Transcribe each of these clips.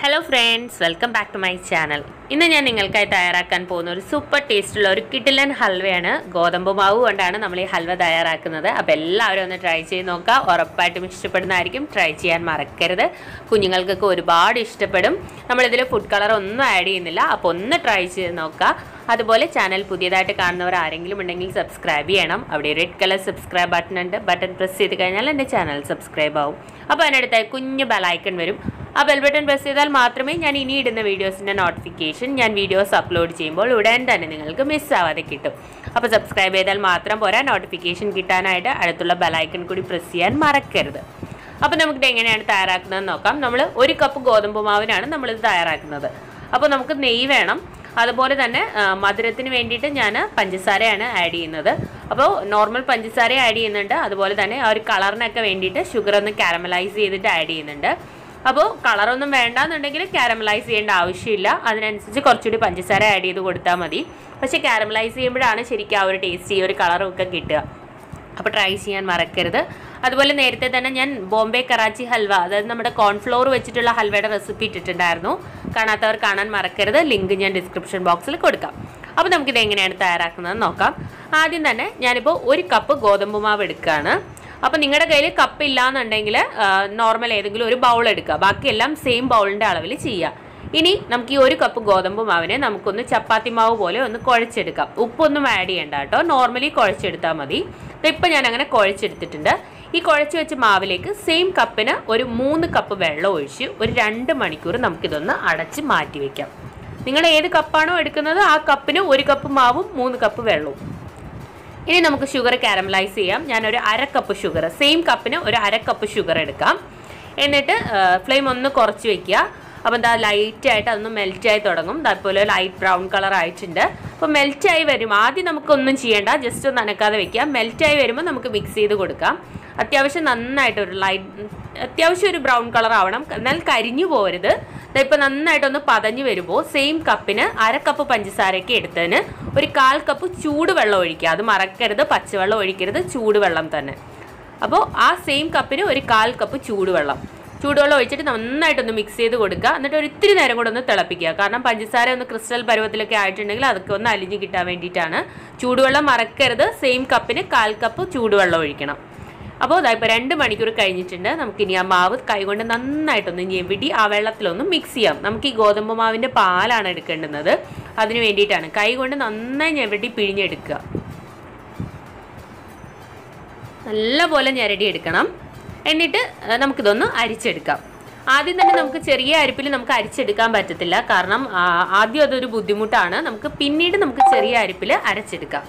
hello friends welcome back to my channel ഇന്ന് ഞാൻ നിങ്ങൾക്കായി തയ്യാറാക്കാൻ പോകുന്ന ഒരു സൂപ്പർ ടേസ്റ്റുള്ള ഒരു കിഡിലൻ ഹൽവയാണ് ഗോതമ്പ് മാവ് കൊണ്ടാണ് നമ്മൾ ഈ ഹൽവ തയ്യാറാക്കുന്നത് അപ്പോൾ എല്ലാവരും ഒന്ന് ട്രൈ ചെയ്ത് നോക്കുക ഉറപ്പായിട്ടും ഇഷ്ടപ്പെടുന്നതായിരിക്കും ട്രൈ ചെയ്യാൻ മറക്കരുത് കുഞ്ഞുങ്ങൾക്കൊക്കെ ഒരുപാട് ഇഷ്ടപ്പെടും നമ്മളിതിൽ ഫുഡ് കളർ ഒന്നും ആഡ് ചെയ്യുന്നില്ല അപ്പോൾ ഒന്ന് ട്രൈ ചെയ്ത് നോക്കുക അതുപോലെ ചാനൽ പുതിയതായിട്ട് കാണുന്നവർ ആരെങ്കിലും ഉണ്ടെങ്കിൽ സബ്സ്ക്രൈബ് ചെയ്യണം അവിടെ റെഡ് കളർ സബ്സ്ക്രൈബ് ബട്ടൺ ഉണ്ട് ബട്ടൺ പ്രസ് ചെയ്ത് കഴിഞ്ഞാൽ എൻ്റെ ചാനൽ സബ്സ്ക്രൈബ് ആവും അപ്പോൾ അതിനടുത്തായി കുഞ്ഞ് ബെലൈക്കൺ വരും ആ ബെൽ ബട്ടൺ പ്രസ് ചെയ്താൽ മാത്രമേ ഞാൻ ഇനി ഇടുന്ന വീഡിയോസിൻ്റെ നോട്ടിഫിക്കേഷൻ ഞാൻ വീഡിയോസ് അപ്ലോഡ് ചെയ്യുമ്പോൾ ഉടൻ തന്നെ നിങ്ങൾക്ക് മിസ്സാവാതെ കിട്ടും അപ്പോൾ സബ്സ്ക്രൈബ് ചെയ്താൽ മാത്രം പോരാ നോട്ടിഫിക്കേഷൻ കിട്ടാനായിട്ട് അടുത്തുള്ള ബെലൈക്കൺ കൂടി പ്രസ് ചെയ്യാൻ മറക്കരുത് അപ്പോൾ നമുക്കിത് എങ്ങനെയാണ് തയ്യാറാക്കുന്നതെന്ന് നോക്കാം നമ്മൾ ഒരു കപ്പ് ഗോതമ്പ് മാവിനാണ് നമ്മളിത് തയ്യാറാക്കുന്നത് അപ്പോൾ നമുക്ക് നെയ്യ് വേണം അതുപോലെ തന്നെ ആ, മധുരത്തിന് വേണ്ടിയിട്ട് ഞാൻ പഞ്ചസാരയാണ് ആഡ് ചെയ്യുന്നത് അപ്പോൾ നോർമൽ പഞ്ചസാര ആഡ് ചെയ്യുന്നുണ്ട് അതുപോലെ തന്നെ ആ ഒരു കളറിനൊക്കെ വേണ്ടിയിട്ട് ഷുഗർ ഒന്ന് കാരമലൈസ് ചെയ്തിട്ട് ആഡ് ചെയ്യുന്നുണ്ട് അപ്പോൾ കളറൊന്നും വേണ്ടാന്നുണ്ടെങ്കിൽ കാരമലൈസ് ചെയ്യേണ്ട ആവശ്യമില്ല അതിനനുസരിച്ച് കുറച്ചുകൂടി പഞ്ചസാര ആഡ് ചെയ്ത് കൊടുത്താൽ മതി പക്ഷേ കാരമലൈസ് ചെയ്യുമ്പോഴാണ് ശരിക്കും ആ ഒരു ടേസ്റ്റ് ഈ ഒരു കളറും ഒക്കെ കിട്ടുക അപ്പോൾ ട്രൈ ചെയ്യാൻ മറക്കരുത് അതുപോലെ നേരത്തെ തന്നെ ഞാൻ ബോംബെ കറാച്ചി ഹൽവ അതായത് നമ്മുടെ കോൺഫ്ലോർ വെച്ചിട്ടുള്ള ഹൽവയുടെ റെസിപ്പി ഇട്ടിട്ടുണ്ടായിരുന്നു കാണാത്തവർ കാണാൻ മറക്കരുത് ലിങ്ക് ഞാൻ ഡിസ്ക്രിപ്ഷൻ ബോക്സിൽ കൊടുക്കാം അപ്പോൾ നമുക്കിത് എങ്ങനെയാണ് തയ്യാറാക്കുന്നത് നോക്കാം ആദ്യം തന്നെ ഞാനിപ്പോൾ ഒരു കപ്പ് ഗോതമ്പ് മാവ് എടുക്കുകയാണ് അപ്പോൾ നിങ്ങളുടെ കയ്യിൽ കപ്പ് ഇല്ലാന്നുണ്ടെങ്കിൽ നോർമൽ ഏതെങ്കിലും ഒരു ബൗൾ എടുക്കുക ബാക്കിയെല്ലാം സെയിം ബൗളിൻ്റെ അളവിൽ ചെയ്യുക ഇനി നമുക്ക് ഈ ഒരു കപ്പ് ഗോതമ്പ് മാവിനെ നമുക്കൊന്ന് ചപ്പാത്തി മാവ് പോലെ ഒന്ന് കുഴച്ചെടുക്കാം ഉപ്പൊന്നും ആഡ് ചെയ്യണ്ട കേട്ടോ നോർമലി കുഴച്ചെടുത്താൽ മതി ഇപ്പം ഞാൻ അങ്ങനെ കുഴച്ചെടുത്തിട്ടുണ്ട് ഈ കുഴച്ച് വെച്ച മാവിലേക്ക് സെയിം കപ്പിന് ഒരു മൂന്ന് കപ്പ് വെള്ളം ഒഴിച്ച് ഒരു രണ്ട് മണിക്കൂർ നമുക്കിതൊന്ന് അടച്ച് മാറ്റി വെക്കാം നിങ്ങൾ ഏത് കപ്പാണോ എടുക്കുന്നത് ആ കപ്പിന് ഒരു കപ്പ് മാവും മൂന്ന് കപ്പ് വെള്ളവും ഇനി നമുക്ക് ഷുഗർ കാരമലൈസ് ചെയ്യാം ഞാനൊരു അര കപ്പ് ഷുഗർ സെയിം കപ്പിന് ഒരു അര കപ്പ് ഷുഗർ എടുക്കാം എന്നിട്ട് ഫ്ലെയിം ഒന്ന് കുറച്ച് വെക്കുക അപ്പോൾ എന്താ ലൈറ്റ് ആയിട്ട് അതൊന്ന് മെൽറ്റ് ആയി തുടങ്ങും അതുപോലെ ലൈറ്റ് ബ്രൗൺ കളർ ആയിട്ടുണ്ട് അപ്പോൾ മെൽറ്റ് ആയി വരും ആദ്യം നമുക്കൊന്നും ചെയ്യേണ്ട ജസ്റ്റ് ഒന്ന് അനക്കാതെ വെക്കുക മെൽറ്റ് ആയി വരുമ്പോൾ നമുക്ക് മിക്സ് ചെയ്ത് കൊടുക്കാം അത്യാവശ്യം നന്നായിട്ട് ഒരു ലൈറ്റ് അത്യാവശ്യം ഒരു ബ്രൗൺ കളർ ആവണം എന്നാൽ കരിഞ്ഞു പോരുത് ഇപ്പം നന്നായിട്ടൊന്ന് പതഞ്ഞു വരുമ്പോൾ സെയിം കപ്പിന് അര കപ്പ് പഞ്ചസാരയൊക്കെ എടുത്തതിന് ഒരു കാൽ കപ്പ് ചൂടുവെള്ളം ഒഴിക്കുക അത് മറക്കരുത് പച്ചവെള്ളം ഒഴിക്കരുത് ചൂടുവെള്ളം തന്നെ അപ്പോൾ ആ സെയിം കപ്പിന് ഒരു കാൽ കപ്പ് ചൂടുവെള്ളം ചൂടുവെള്ളം ഒഴിച്ചിട്ട് നന്നായിട്ടൊന്ന് മിക്സ് ചെയ്ത് കൊടുക്കുക എന്നിട്ട് ഒരു ഇത്തിരി നേരം കൂടെ ഒന്ന് തിളപ്പിക്കുക കാരണം പഞ്ചസാര ഒന്ന് ക്രിസ്റ്റൽ പരുവത്തിലൊക്കെ ആയിട്ടുണ്ടെങ്കിൽ അതൊക്കെ ഒന്ന് അലിഞ്ഞ് കിട്ടാൻ വേണ്ടിയിട്ടാണ് ചൂടുവെള്ളം മറക്കരുത് സെയിം കപ്പിന് കാൽ കപ്പ് ചൂടുവെള്ളം ഒഴിക്കണം അപ്പോൾ ഇതാ ഇപ്പോൾ രണ്ട് മണിക്കൂർ കഴിഞ്ഞിട്ടുണ്ട് നമുക്കിനി ആ മാവ് കൈകൊണ്ട് നന്നായിട്ടൊന്ന് ഞെവിടി ആ വെള്ളത്തിലൊന്ന് മിക്സ് ചെയ്യാം നമുക്ക് ഈ ഗോതമ്പ് മാവിൻ്റെ പാലാണ് എടുക്കേണ്ടുന്നത് അതിന് വേണ്ടിയിട്ടാണ് കൈ കൊണ്ട് നന്നായി ഞെവിടി പിഴിഞ്ഞെടുക്കുക നല്ലപോലെ ഞെരടി എടുക്കണം എന്നിട്ട് ആ, നമുക്കിതൊന്ന് അരിച്ചെടുക്കാം ആദ്യം തന്നെ നമുക്ക് ചെറിയ അരിപ്പിൽ നമുക്ക് അരിച്ചെടുക്കാൻ പറ്റത്തില്ല കാരണം ആ, ആദ്യം അതൊരു ബുദ്ധിമുട്ടാണ് നമുക്ക് പിന്നീട് നമുക്ക് ചെറിയ അരിപ്പിൽ അരച്ചെടുക്കാം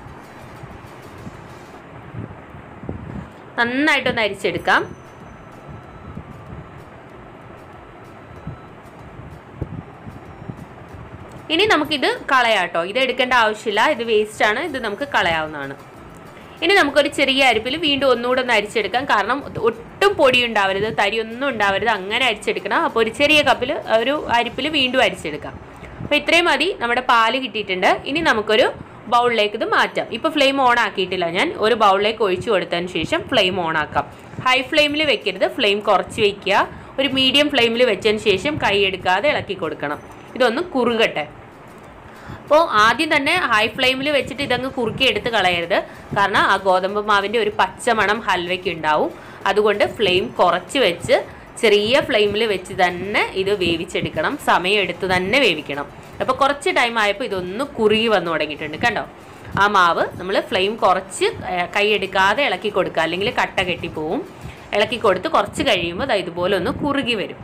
നന്നായിട്ടൊന്ന് അരിച്ചെടുക്കാം ഇനി നമുക്കിത് കളയാട്ടോ ഇത് എടുക്കേണ്ട ആവശ്യമില്ല ഇത് വേസ്റ്റ് ആണ് ഇത് നമുക്ക് കളയാവുന്നതാണ് ഇനി നമുക്കൊരു ചെറിയ അരിപ്പിൽ വീണ്ടും ഒന്നുകൂടെ ഒന്ന് അരിച്ചെടുക്കാം കാരണം ഒട്ടും പൊടി ഉണ്ടാവരുത് തരി ഒന്നും ഉണ്ടാവരുത് അങ്ങനെ അരിച്ചെടുക്കണം അപ്പോൾ ഒരു ചെറിയ കപ്പിൽ ഒരു അരിപ്പിൽ വീണ്ടും അരിച്ചെടുക്കാം അപ്പോൾ ഇത്രയും മതി നമ്മുടെ പാല് കിട്ടിയിട്ടുണ്ട് ഇനി നമുക്കൊരു ബൗളിലേക്ക് ഇത് മാറ്റാം ഇപ്പോൾ ഫ്ലെയിം ഓൺ ആക്കിയിട്ടില്ല ഞാൻ ഒരു ബൗളിലേക്ക് ഒഴിച്ചു കൊടുത്തതിന് ശേഷം ഫ്ലെയിം ഓൺ ആക്കാം ഹൈ ഫ്ലെയിമിൽ വെക്കരുത് ഫ്ലെയിം കുറച്ച് വെക്കുക ഒരു മീഡിയം ഫ്ലെയിമിൽ വെച്ചതിന് ശേഷം കൈ എടുക്കാതെ ഇളക്കി കൊടുക്കണം ഇതൊന്ന് കുറുകട്ടെ അപ്പോൾ ആദ്യം തന്നെ ഹൈ ഫ്ലെയിമിൽ വെച്ചിട്ട് ഇതങ്ങ് കുറുക്കി എടുത്ത് കളയരുത് കാരണം ആ ഗോതമ്പ് മാവിൻ്റെ ഒരു പച്ചമണം ഹൽവയ്ക്ക് ഉണ്ടാവും അതുകൊണ്ട് ഫ്ലെയിം കുറച്ച് വെച്ച് ചെറിയ ഫ്ലെയിമിൽ വെച്ച് തന്നെ ഇത് വേവിച്ചെടുക്കണം സമയം എടുത്ത് തന്നെ വേവിക്കണം അപ്പോൾ കുറച്ച് ടൈം ആയപ്പോൾ ഇതൊന്ന് കുറുകി വന്നു തുടങ്ങിയിട്ടുണ്ട് കണ്ടോ ആ മാവ് നമ്മൾ ഫ്ലെയിം കുറച്ച് ഏഹ്, കൈയെടുക്കാതെ ഇളക്കി കൊടുക്കുക അല്ലെങ്കിൽ കട്ട കെട്ടിപ്പോവും ഇളക്കി കൊടുത്ത് കുറച്ച് കഴിയുമ്പോൾ ദാ ഇതുപോലെ ഒന്ന് കുറുകി വരും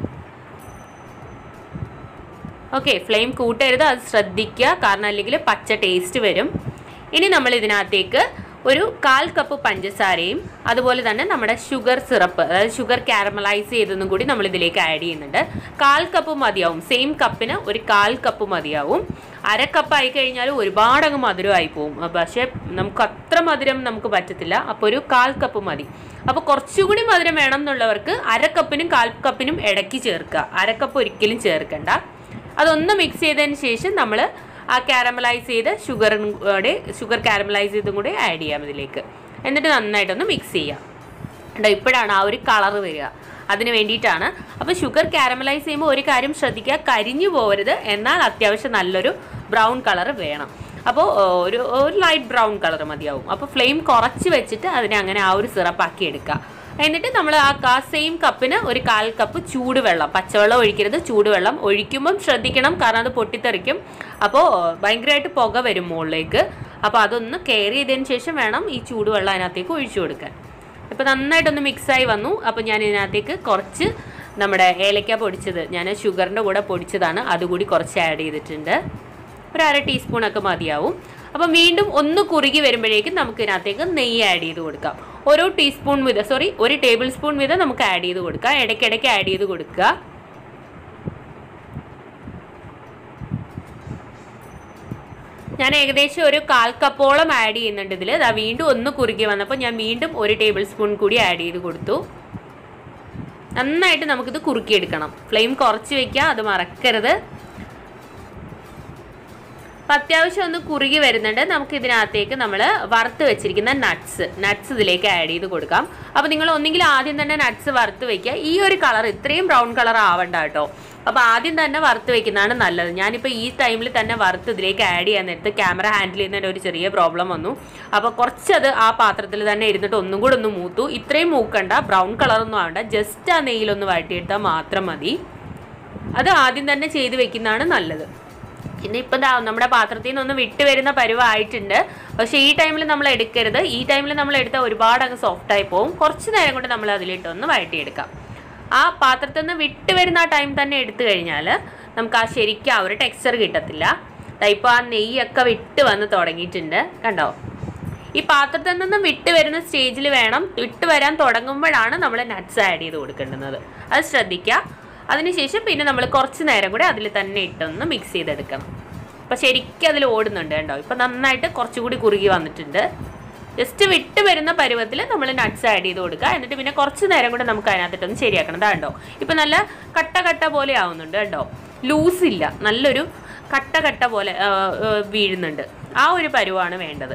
ഓക്കെ ഫ്ലെയിം കൂട്ടരുത് അത് ശ്രദ്ധിക്കുക കാരണം അല്ലെങ്കിൽ പച്ച ടേസ്റ്റ് വരും ഇനി നമ്മൾ ഇതിനകത്തേക്ക് ഒരു കാൽ കപ്പ് പഞ്ചസാരയും അതുപോലെ തന്നെ നമ്മുടെ ഷുഗർ സിറപ്പ് അതായത് ഷുഗർ കാരമലൈസ് ചെയ്തതും കൂടി നമ്മൾ ഇതിലേക്ക് ആഡ് ചെയ്യുന്നുണ്ട് കാൽ കപ്പ് മതിയാവും സെയിം കപ്പിന് ഒരു കാൽ കപ്പ് മതിയാവും അര കപ്പ് ആയി കഴിഞ്ഞാൽ ഒരുപാട് അങ്ങ് മധുരമായി പോകും പക്ഷേ നമുക്ക് അത്ര മധുരം നമുക്ക് പറ്റത്തില്ല അപ്പോൾ ഒരു കാൽ കപ്പ് മതി അപ്പോൾ കുറച്ചുകൂടി മധുരം വേണം എന്നുള്ളവർക്ക് അര കപ്പിനും കാൽ കപ്പിനും ഇടയ്ക്ക് ചേർക്കുക അര കപ്പ് ഒരിക്കലും ചേർക്കണ്ട അതൊന്ന് മിക്സ് ചെയ്തതിന് ശേഷം നമ്മൾ ആ കാരമലൈസ് ചെയ്ത ഷുഗറും കൂടെ ഷുഗർ കാരമലൈസ് ചെയ്തും കൂടെ ആഡ് ചെയ്യാം ഇതിലേക്ക് എന്നിട്ട് നന്നായിട്ടൊന്ന് മിക്സ് ചെയ്യാം കണ്ടോ ഇപ്പോഴാണ് ആ ഒരു കളർ വരിക അതിന് വേണ്ടിയിട്ടാണ് അപ്പോൾ ഷുഗർ കാരമലൈസ് ചെയ്യുമ്പോൾ ഒരു കാര്യം ശ്രദ്ധിക്കുക കരിഞ്ഞു പോകരുത് എന്നാൽ അത്യാവശ്യം നല്ലൊരു ബ്രൗൺ കളർ വേണം അപ്പോൾ ഒരു ഒരു ലൈറ്റ് ബ്രൗൺ കളർ മതിയാവും അപ്പോൾ ഫ്ലെയിം കുറച്ച് വെച്ചിട്ട് അതിനെ അങ്ങനെ ആ ഒരു സിറപ്പാക്കി എടുക്കുക എന്നിട്ട് നമ്മൾ ആ കാ സെയിം കപ്പിന് ഒരു കാൽ കപ്പ് ചൂടുവെള്ളം പച്ചവെള്ളം ഒഴിക്കരുത് ചൂടുവെള്ളം ഒഴിക്കുമ്പം ശ്രദ്ധിക്കണം കാരണം അത് പൊട്ടിത്തെറിക്കും അപ്പോൾ ഭയങ്കരമായിട്ട് പുക വരും മുകളിലേക്ക് അപ്പോൾ അതൊന്ന് കെയർ ചെയ്തതിന് ശേഷം വേണം ഈ ചൂടുവെള്ളം അതിനകത്തേക്ക് ഒഴിച്ചു കൊടുക്കാൻ ഇപ്പോൾ നന്നായിട്ടൊന്ന് മിക്സായി വന്നു അപ്പോൾ ഞാൻ ഇതിനകത്തേക്ക് കുറച്ച് നമ്മുടെ ഏലക്ക പൊടിച്ചത് ഞാൻ ഷുഗറിൻ്റെ കൂടെ പൊടിച്ചതാണ് അതുകൂടി കുറച്ച് ആഡ് ചെയ്തിട്ടുണ്ട് ഒരു അര ടീസ്പൂണൊക്കെ മതിയാവും അപ്പം വീണ്ടും ഒന്ന് കുറുകി വരുമ്പോഴേക്കും നമുക്ക് ഇതിനകത്തേക്ക് നെയ്യ് ആഡ് ചെയ്ത് കൊടുക്കാം ഓരോ ടീസ്പൂൺ വീതം സോറി ഒരു ടേബിൾ സ്പൂൺ വീതം നമുക്ക് ആഡ് ചെയ്ത് കൊടുക്കാം ഇടയ്ക്കിടയ്ക്ക് ആഡ് ചെയ്ത് കൊടുക്കുക ഞാൻ ഏകദേശം ഒരു കാൽ കപ്പോളം ആഡ് ചെയ്യുന്നുണ്ട് ഇതിൽ അതാ വീണ്ടും ഒന്ന് കുറുകി വന്നപ്പോൾ ഞാൻ വീണ്ടും ഒരു ടേബിൾ സ്പൂൺ കൂടി ആഡ് ചെയ്ത് കൊടുത്തു നന്നായിട്ട് നമുക്കിത് കുറുക്കിയെടുക്കണം ഫ്ലെയിം കുറച്ച് വെക്കുക അത് മറക്കരുത് അപ്പം അത്യാവശ്യം ഒന്ന് കുറുകി വരുന്നുണ്ട് നമുക്ക് ഇതിനകത്തേക്ക് നമ്മൾ വറുത്ത് വെച്ചിരിക്കുന്ന നട്ട്സ് നട്ട്സ് ഇതിലേക്ക് ആഡ് ചെയ്ത് കൊടുക്കാം അപ്പോൾ നിങ്ങൾ ഒന്നെങ്കിൽ ആദ്യം തന്നെ നട്ട്സ് വറുത്ത് വെക്കുക ഈ ഒരു കളർ ഇത്രയും ബ്രൗൺ കളർ ആവണ്ട കേട്ടോ അപ്പോൾ ആദ്യം തന്നെ വറുത്ത് വെക്കുന്നതാണ് നല്ലത് ഞാനിപ്പോൾ ഈ ടൈമിൽ തന്നെ വറുത്ത് ഇതിലേക്ക് ആഡ് ചെയ്യാൻ നേരത്ത് ക്യാമറ ഹാൻഡിൽ ചെയ്യുന്നതിൻ്റെ ഒരു ചെറിയ പ്രോബ്ലം വന്നു അപ്പോൾ കുറച്ചത് ആ പാത്രത്തിൽ തന്നെ ഇരുന്നിട്ട് ഒന്നും കൂടെ ഒന്ന് മൂത്തു ഇത്രയും മൂക്കണ്ട ബ്രൗൺ കളറൊന്നും ആവണ്ട ജസ്റ്റ് ആ നെയ്യിലൊന്ന് വഴറ്റിയെടുത്താൽ മാത്രം മതി അത് ആദ്യം തന്നെ ചെയ്ത് വെക്കുന്നതാണ് നല്ലത് പിന്നെ ഇപ്പം ദാ നമ്മുടെ പാത്രത്തിൽ നിന്നൊന്ന് വിട്ട് വരുന്ന പരുവായിട്ടുണ്ട് പക്ഷേ ഈ ടൈമിൽ നമ്മൾ എടുക്കരുത് ഈ ടൈമിൽ നമ്മൾ എടുത്താൽ ഒരുപാട് അങ്ങ് സോഫ്റ്റ് ആയി പോകും കുറച്ച് നേരം കൊണ്ട് നമ്മൾ അതിലിട്ടൊന്ന് വഴറ്റിയെടുക്കാം ആ പാത്രത്തിൽ നിന്ന് വിട്ട് വരുന്ന ആ ടൈം തന്നെ എടുത്തു കഴിഞ്ഞാൽ നമുക്ക് ആ ശരിക്കും ആ ഒരു ടെക്സ്ചർ കിട്ടത്തില്ല ഇപ്പോൾ ആ നെയ്യൊക്കെ വിട്ട് വന്ന് തുടങ്ങിയിട്ടുണ്ട് കണ്ടോ ഈ പാത്രത്തിൽ നിന്നും വിട്ട് വരുന്ന സ്റ്റേജിൽ വേണം വിട്ട് വരാൻ തുടങ്ങുമ്പോഴാണ് നമ്മൾ നട്ട്സ് ആഡ് ചെയ്ത് കൊടുക്കേണ്ടുന്നത് അത് ശ്രദ്ധിക്കുക അതിനുശേഷം പിന്നെ നമ്മൾ കുറച്ച് നേരം കൂടെ അതിൽ തന്നെ ഇട്ടൊന്ന് മിക്സ് ചെയ്തെടുക്കണം അപ്പോൾ ശരിക്കും അതിൽ ഓടുന്നുണ്ട് കേട്ടോ ഇപ്പം നന്നായിട്ട് കുറച്ചുകൂടി കുറുകി വന്നിട്ടുണ്ട് ജസ്റ്റ് വിട്ട് വരുന്ന പരുവത്തിൽ നമ്മൾ നട്ട്സ് ആഡ് ചെയ്ത് കൊടുക്കുക എന്നിട്ട് പിന്നെ കുറച്ച് നേരം കൂടെ നമുക്ക് അതിനകത്തിട്ടൊന്ന് ശരിയാക്കണം ഇതാണ്ടോ ഇപ്പം നല്ല കട്ട കട്ട പോലെ ആവുന്നുണ്ട് കേട്ടോ ലൂസ് ഇല്ല നല്ലൊരു കട്ട കട്ട പോലെ ആ, ആ, വീഴുന്നുണ്ട് ആ ഒരു പരുവാണ് വേണ്ടത്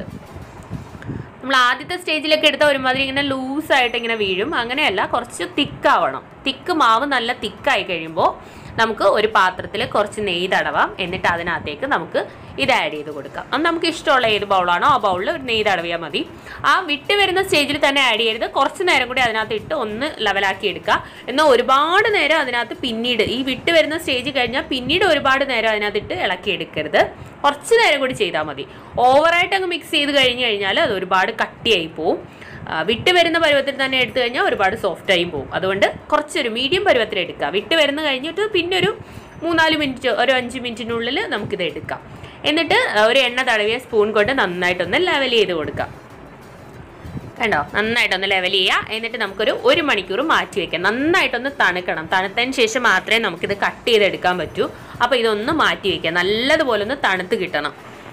നമ്മൾ ആദ്യത്തെ സ്റ്റേജിലൊക്കെ എടുത്താൽ ഒരുമാതിരി ഇങ്ങനെ ലൂസായിട്ട് ഇങ്ങനെ വീഴും അങ്ങനെയല്ല കുറച്ച് തിക്കാവണം തിക്ക് മാവ് നല്ല തിക്കായി കഴിയുമ്പോൾ നമുക്ക് ഒരു പാത്രത്തിൽ കുറച്ച് നെയ്യ് തടവാം എന്നിട്ട് അതിനകത്തേക്ക് നമുക്ക് ഇത് ആഡ് ചെയ്ത് കൊടുക്കാം അത് നമുക്ക് ഇഷ്ടമുള്ള ഏത് ബൗളാണോ ആ ബൗളിൽ ഒരു നെയ്യ് തടവിയാൽ മതി ആ വിട്ട് വരുന്ന സ്റ്റേജിൽ തന്നെ ആഡ് ചെയ്യരുത് കുറച്ച് നേരം കൂടി അതിനകത്ത് ഇട്ട് ഒന്ന് ലെവലാക്കി എടുക്കുക എന്നാൽ ഒരുപാട് നേരം അതിനകത്ത് പിന്നീട് ഈ വിട്ട് വരുന്ന സ്റ്റേജ് കഴിഞ്ഞാൽ പിന്നീട് ഒരുപാട് നേരം അതിനകത്തിട്ട് ഇളക്കി എടുക്കരുത് കുറച്ച് നേരം കൂടി ചെയ്താൽ മതി ഓവറായിട്ട് അങ്ങ് മിക്സ് ചെയ്ത് കഴിഞ്ഞ് കഴിഞ്ഞാൽ അത് ഒരുപാട് കട്ടിയായി പോവും ആ, വിട്ട് വരുന്ന പരുവത്തിൽ തന്നെ എടുത്തു കഴിഞ്ഞാൽ ഒരുപാട് സോഫ്റ്റ് ആയി പോകും അതുകൊണ്ട് കുറച്ചൊരു മീഡിയം പരുവത്തിൽ എടുക്കുക വിട്ട് വരുന്ന കഴിഞ്ഞിട്ട് പിന്നെ ഒരു മൂന്നാല് മിനിറ്റ് ഒരു അഞ്ച് മിനിറ്റിനുള്ളിൽ നമുക്കിത് എടുക്കാം എന്നിട്ട് ഒരു എണ്ണ തടവിയ സ്പൂൺ കൊണ്ട് നന്നായിട്ടൊന്ന് ലെവൽ ചെയ്ത് കൊടുക്കാം കണ്ടോ നന്നായിട്ടൊന്ന് ലെവൽ ചെയ്യുക എന്നിട്ട് നമുക്കൊരു ഒരു മണിക്കൂർ മാറ്റി വെക്കാം നന്നായിട്ടൊന്ന് തണുക്കണം തണുത്തതിന് ശേഷം മാത്രമേ നമുക്കിത് കട്ട് ചെയ്തെടുക്കാൻ പറ്റൂ അപ്പോൾ ഇതൊന്ന് മാറ്റി വെക്കാം നല്ലതുപോലെ ഒന്ന് തണുത്ത് കിട്ടണം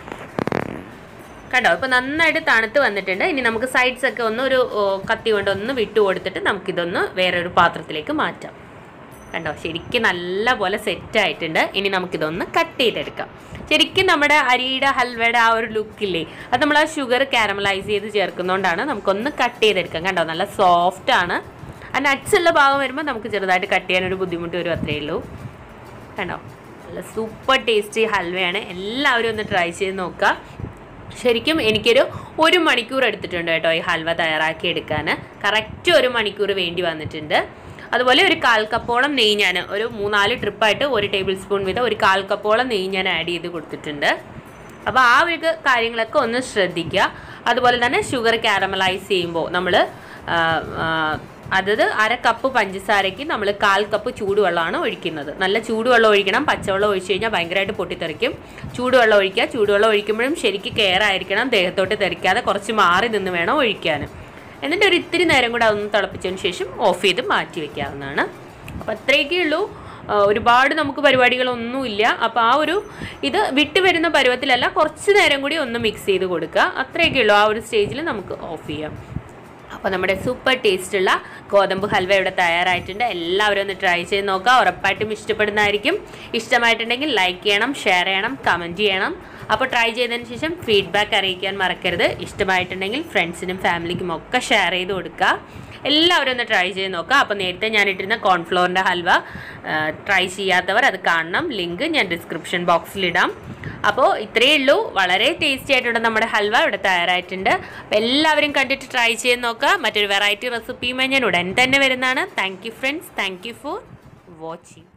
കണ്ടോ ഇപ്പൊ നന്നായിട്ട് തണുത്ത് വന്നിട്ടുണ്ട് ഇനി നമുക്ക് സൈഡ്സ് ഒക്കെ ഒന്ന് ഒരു ഓ, കത്തി കൊണ്ട് ഒന്ന് വിട്ടു കൊടുത്തിട്ട് നമുക്കിതൊന്ന് വേറൊരു പാത്രത്തിലേക്ക് മാറ്റാം കണ്ടോ ശരിക്കും നല്ല പോലെ സെറ്റ് ആയിട്ടുണ്ട് ഇനി നമുക്കിതൊന്ന് കട്ട് ചെയ്തെടുക്കാം ശരിക്കും നമ്മുടെ അരിയുടെ ഹൽവയുടെ ആ ഒരു ലുക്കില്ലേ അത് നമ്മൾ ആ ഷുഗർ കാരമലൈസ് ചെയ്ത് ചേർക്കുന്നതുകൊണ്ടാണ് നമുക്കൊന്ന് കട്ട് ചെയ്തെടുക്കാം കണ്ടോ നല്ല സോഫ്റ്റ് ആണ് ആ നട്ട്സ് ഉള്ള ഭാഗം വരുമ്പോൾ നമുക്ക് ചെറുതായിട്ട് കട്ട് ചെയ്യാനൊരു ബുദ്ധിമുട്ട് വരും അത്രയേ ഉള്ളൂ കണ്ടോ നല്ല സൂപ്പർ ടേസ്റ്റി ഹൽവയാണ് എല്ലാവരും ഒന്ന് ട്രൈ ചെയ്ത് നോക്കുക ശരിക്കും എനിക്കൊരു ഒരു മണിക്കൂർ എടുത്തിട്ടുണ്ട് കേട്ടോ ഈ ഹൽവ തയ്യാറാക്കി എടുക്കാൻ കറക്റ്റ് ഒരു മണിക്കൂർ വേണ്ടി വന്നിട്ടുണ്ട് അതുപോലെ ഒരു കാൽ കപ്പോളം നെയ്യ് ഞാൻ ഒരു മൂന്നാല് ട്രിപ്പായിട്ട് ഒരു ടേബിൾ സ്പൂൺ വീതം ഒരു കാൽ കപ്പോളം നെയ്യ് ഞാൻ ആഡ് ചെയ്ത് കൊടുത്തിട്ടുണ്ട് അപ്പോൾ ആ ഒരു കാര്യങ്ങളൊക്കെ ഒന്ന് ശ്രദ്ധിക്കുക അതുപോലെ തന്നെ ഷുഗർ കാരമലൈസ് ചെയ്യുമ്പോൾ നമ്മൾ അതത് അര കപ്പ് പഞ്ചസാരയ്ക്ക് നമ്മൾ കാൽ കപ്പ് ചൂടുവെള്ളമാണ് ഒഴിക്കുന്നത് നല്ല ചൂടുവെള്ളം ഒഴിക്കണം പച്ചവെള്ളം ഒഴിച്ച് കഴിഞ്ഞാൽ ഭയങ്കരമായിട്ട് പൊട്ടിത്തെറിക്കും ചൂടുവെള്ളം ഒഴിക്കുക ചൂടുവെള്ളം ഒഴിക്കുമ്പോഴും ശരിക്ക് കെയർ ആയിരിക്കണം ദേഹത്തോട്ട് തെറിക്കാതെ കുറച്ച് മാറി നിന്ന് വേണം ഒഴിക്കാൻ എന്നിട്ട് ഒരു ഇത്തിരി നേരം കൂടെ അതൊന്ന് തിളപ്പിച്ചതിന് ശേഷം ഓഫ് ചെയ്ത് മാറ്റി വെക്കാവുന്നതാണ് അപ്പോൾ അത്രയൊക്കെ ഉള്ളൂ ആ, ഒരുപാട് നമുക്ക് പരിപാടികളൊന്നുമില്ല അപ്പോൾ ആ ഒരു ഇത് വിട്ട് വരുന്ന പരുവത്തിലല്ല കുറച്ച് നേരം കൂടി ഒന്ന് മിക്സ് ചെയ്ത് കൊടുക്കുക അത്രയൊക്കെ ഉള്ളൂ ആ ഒരു സ്റ്റേജിൽ നമുക്ക് ഓഫ് ചെയ്യാം അപ്പോൾ നമ്മുടെ സൂപ്പർ ടേസ്റ്റുള്ള ഗോതമ്പ് ഹൽവ ഇവിടെ തയ്യാറായിട്ടുണ്ട് എല്ലാവരും ഒന്ന് ട്രൈ ചെയ്ത് നോക്കുക ഉറപ്പായിട്ടും ഇഷ്ടപ്പെടുന്നതായിരിക്കും ഇഷ്ടമായിട്ടുണ്ടെങ്കിൽ ലൈക്ക് ചെയ്യണം ഷെയർ ചെയ്യണം കമൻറ്റ് ചെയ്യണം അപ്പോൾ ട്രൈ ചെയ്തതിന് ശേഷം ഫീഡ്ബാക്ക് അറിയിക്കാൻ മറക്കരുത് ഇഷ്ടമായിട്ടുണ്ടെങ്കിൽ ഫ്രണ്ട്സിനും ഫാമിലിക്കും ഒക്കെ ഷെയർ ചെയ്ത് കൊടുക്കുക എല്ലാവരും ഒന്ന് ട്രൈ ചെയ്ത് നോക്കുക അപ്പോൾ നേരത്തെ ഞാൻ ഇട്ടിരുന്ന കോൺഫ്ലോറിൻ്റെ ഹൽവ ട്രൈ ചെയ്യാത്തവർ അത് കാണണം ലിങ്ക് ഞാൻ ഡിസ്ക്രിപ്ഷൻ ബോക്സിലിടാം അപ്പോൾ ഇത്രയേ ഉള്ളൂ വളരെ ടേസ്റ്റി ആയിട്ടുള്ള നമ്മുടെ ഹൽവ ഇവിടെ തയ്യാറായിട്ടുണ്ട് അപ്പോൾ എല്ലാവരും കണ്ടിട്ട് ട്രൈ ചെയ്ത് നോക്കുക മറ്റൊരു വെറൈറ്റി റെസിപ്പിയുമായി ഞാൻ ഉടൻ തന്നെ വരുന്നതാണ് thank you friends thank you for watching